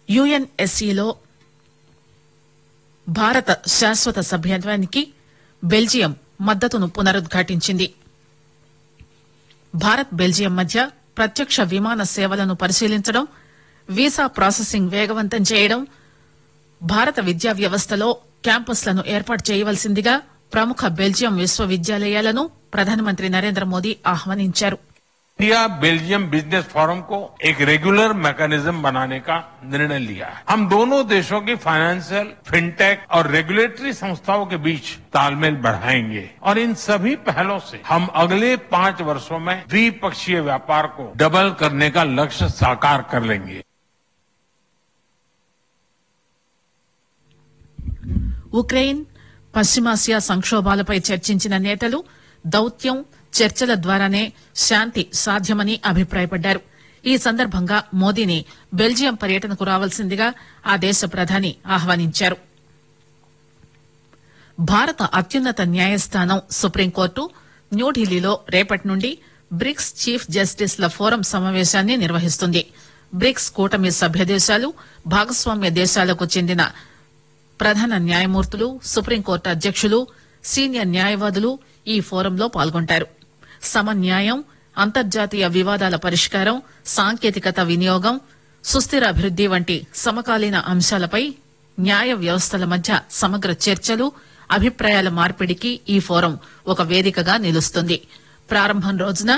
యుఎన్ఎస్సిలో భారత శాశ్వత సభ్యత్వానికి బెల్జియం మద్దతును పునరుద్ఘాటించింది భారత్ బెల్జియం మధ్య ప్రత్యక్ష విమాన సేవలను పరిశీలించడం వీసా ప్రాసెసింగ్ వేగవంతం చేయడం భారత విద్యా వ్యవస్థలో క్యాంపస్లను ఏర్పాటు చేయవలసిందిగా ప్రముఖ బెల్జియం విశ్వవిద్యాలయాలను ప్రధానమంత్రి నరేంద్ర మోదీ ఆహ్వానించారు इंडिया बेल्जियम बिजनेस फोरम को एक रेगुलर मैकेनिज्म बनाने का निर्णय लिया है हम दोनों देशों की फाइनेंशियल फिनटेक और रेगुलेटरी संस्थाओं के बीच तालमेल बढ़ाएंगे और इन सभी पहलों से हम अगले पांच वर्षों में द्विपक्षीय व्यापार को डबल करने का लक्ष्य साकार कर लेंगे ఉక్రెయిన్ పశ్చిమాసియా సంక్షోభాలపై చర్చించిన నేతలు దౌత్యం చర్చల ద్వారానే శాంతి సాధ్యమని అభిప్రాయపడ్డారు ఈ సందర్భంగా మోదీని బెల్జియం పర్యటనకు రావాల్సిందిగా ఆ దేశ ప్రధాని ఆహ్వానించారు భారత అత్యున్నత న్యాయస్థానం సుప్రీంకోర్టు న్యూఢిల్లీలో రేపటి నుండి బ్రిక్స్ చీఫ్ జస్టిస్ల ఫోరం సమావేశాన్ని నిర్వహిస్తుంది బ్రిక్స్ కూటమి సభ్య దేశాలు భాగస్వామ్య దేశాలకు చెందిన ప్రధాన న్యాయమూర్తులు సుప్రీంకోర్టు అధ్యక్షులు సీనియర్ న్యాయవాదులు ఈ ఫోరంలో పాల్గొంటారు సమన్యాయం అంతర్జాతీయ వివాదాల పరిష్కారం సాంకేతికత వినియోగం సుస్థిర అభివృద్ది వంటి సమకాలీన అంశాలపై న్యాయ వ్యవస్థల మధ్య సమగ్ర చర్చలు అభిప్రాయాల మార్పిడికి ఈ ఫోరం ఒక వేదికగా నిలుస్తుంది ప్రారంభం రోజున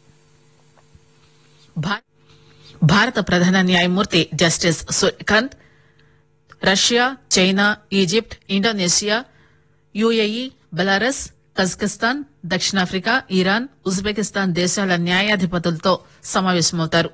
భా- భారత ప్రధాన న్యాయమూర్తి justice Surya Kant Russia China Egypt Indonesia UAE Belarus Kazakhstan దక్షిణాఫ్రికా ఇరాన్ ఉజ్బెకిస్తాన్ దేశాల న్యాయాధిపతులతో సమావేశమవుతారు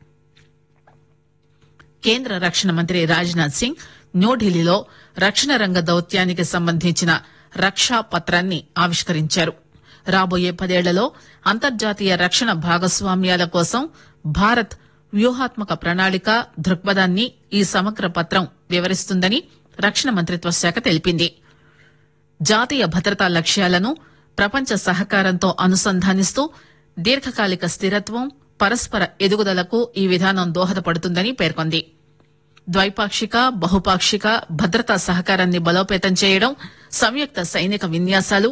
కేంద్ర రక్షణ మంత్రి రాజ్నాథ్ సింగ్ న్యూఢిల్లీలో రక్షణ రంగ దౌత్యానికి సంబంధించిన రక్షా పత్రాన్ని ఆవిష్కరించారు రాబోయే పదేళ్లలో అంతర్జాతీయ రక్షణ భాగస్వామ్యాల కోసం భారత్ వ్యూహాత్మక ప్రణాళిక దృక్పథాన్ని ఈ సమగ్ర పత్రం వివరిస్తుందని రక్షణ మంత్రిత్వ శాఖ తెలిపింది జాతీయ భద్రతా లక్ష్యాలను ప్రపంచ సహకారంతో అనుసంధానిస్తూ దీర్ఘకాలిక స్థిరత్వం పరస్పర ఎదుగుదలకు ఈ విధానం దోహదపడుతుందని పేర్కొంది ద్వైపాక్షిక బహుపాక్షిక భద్రతా సహకారాన్ని బలోపేతం చేయడం సంయుక్త సైనిక విన్యాసాలు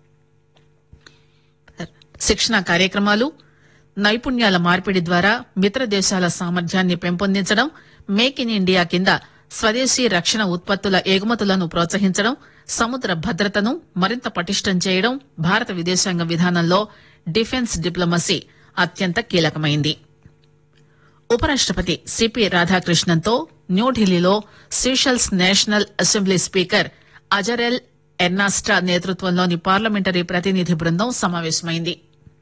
శిక్షణ కార్యక్రమాలు నైపుణ్యాల మార్పిడి ద్వారా మిత్ర దేశాల సామర్థ్యాన్ని పెంపొందించడం మేక్ ఇన్ ఇండియా కింద స్వదేశీ రక్షణ ఉత్పత్తుల ఎగుమతులను ప్రోత్సహించడం సముద్ర భద్రతను మరింత పటిష్టం చేయడం భారత విదేశాంగ విధానంలో డిఫెన్స్ డిప్లొమసీ అత్యంత కీలకమైంది ఉపరాష్టపతి సిపి రాధాకృష్ణన్తో న్యూఢిల్లీలో Seychelles national assembly speaker Azarel Ernesta నేతృత్వంలోని పార్లమెంటరీ ప్రతినిధి బృందం సమావేశమైంది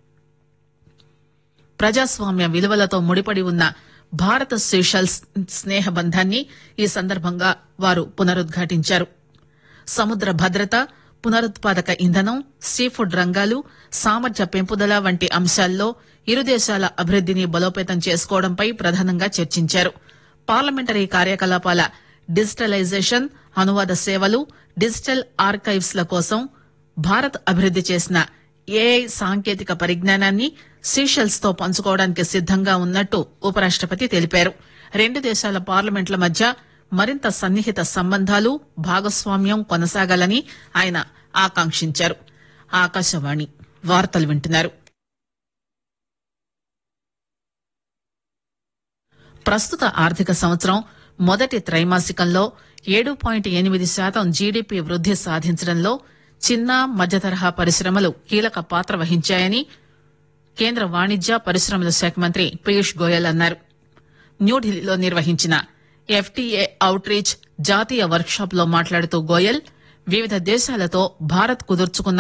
ప్రజాస్వామ్య విలువలతో ముడిపడి ఉన్న భారత సీషెల్స్ స్నేహ బంధాన్ని ఈ సందర్భంగా వారు పునరుద్ఘాటించారు సముద్ర భద్రత పునరుత్పాదక ఇంధనం సీఫుడ్ రంగాలు సామర్థ్య పెంపుదల వంటి అంశాల్లో ఇరు దేశాల అభివృద్దిని బలోపేతం చేసుకోవడంపై ప్రధానంగా చర్చించారు పార్లమెంటరీ కార్యకలాపాల డిజిటలైజేషన్ అనువాద సేవలు డిజిటల్ ఆర్కైవ్స్ ల కోసం భారత్ అభివృద్ది చేసిన ఏఐ సాంకేతిక పరిజ్ఞానాన్ని సీషెల్స్ తో పంచుకోవడానికి సిద్దంగా ఉన్నట్టు ఉపరాష్టపతి తెలిపారు రెండు దేశాల పార్లమెంట్ల మధ్య మరింత సన్నిహిత సంబంధాలు భాగస్వామ్యం కొనసాగాలని ఆయన ఆకాంక్షించారు ఆకాశవాణి వార్తలు వింటున్నారు ప్రస్తుత ఆర్థిక సంవత్సరం మొదటి త్రైమాసికంలో ఏడు పాయింట్ ఎనిమిది శాతం జీడీపీ వృద్ది సాధించడంలో చిన్న మధ్యతరహా పరిశ్రమలు కీలక పాత్ర వహించాయని కేంద్ర వాణిజ్య పరిశ్రమల శాఖ మంత్రి పీయూష్ గోయల్ అన్నారు న్యూఢిల్లీలో నిర్వహించిన ఎఫ్టీఏ అవుట్ రీచ్ జాతీయ వర్క్ షాప్ లో మాట్లాడుతూ గోయల్ వివిధ దేశాలతో భారత్ కుదుర్చుకున్న